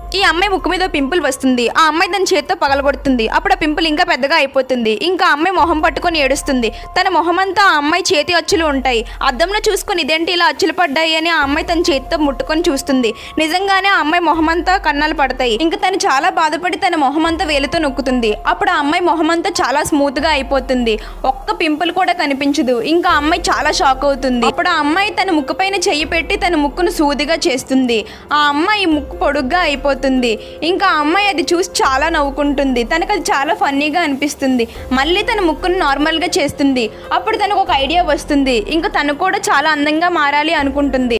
ఈ అమ్మాయి ముక్కు మీద పింపుల్ వస్తుంది ఆ అమ్మాయి దాని చేత్తో పగలగొడుతుంది అప్పుడు ఆ పింపుల్ ఇంకా పెద్దగా అయిపోతుంది ఇంకా ఆ అమ్మాయి మొహం పట్టుకొని ఏడుస్తుంది తన మొహం అంతా ఆ అమ్మాయి చేతి అచ్చులు ఉంటాయి అద్దంలో చూసుకొని ఇదేంటి ఇలా అచ్చులు పడ్డాయి అని ఆ అమ్మాయి తన చేతితో ముట్టుకొని చూస్తుంది నిజంగానే ఆ అమ్మాయి మొహం అంతా కన్నాలు పడతాయి ఇంకా తను చాలా బాధపడి తన మొహం అంతా వేలుతో నొక్కుతుంది అప్పుడు ఆ అమ్మాయి మొహం అంతా చాలా స్మూత్ గా అయిపోతుంది ఒక్క పింపుల్ కూడా కనిపించదు ఇంకా ఆ అమ్మాయి చాలా షాక్ అవుతుంది అప్పుడు ఆ అమ్మాయి తన ముక్కు పైన చెయ్యి పెట్టి తన ముక్కును సూదిగా చేస్తుంది ఆ అమ్మాయి ముక్కు పొడుగ్గా అయిపోతుంది ఇంకా ఆ అమ్మాయి అది చూసి చాలా నవ్వుకుంటుంది తనకు అది చాలా ఫన్నీగా అనిపిస్తుంది మళ్ళీ తన ముక్కును నార్మల్గా చేస్తుంది అప్పుడు తనకు ఒక ఐడియా వస్తుంది ఇంకా తను కూడా చాలా అందంగా మారాలి అనుకుంటుంది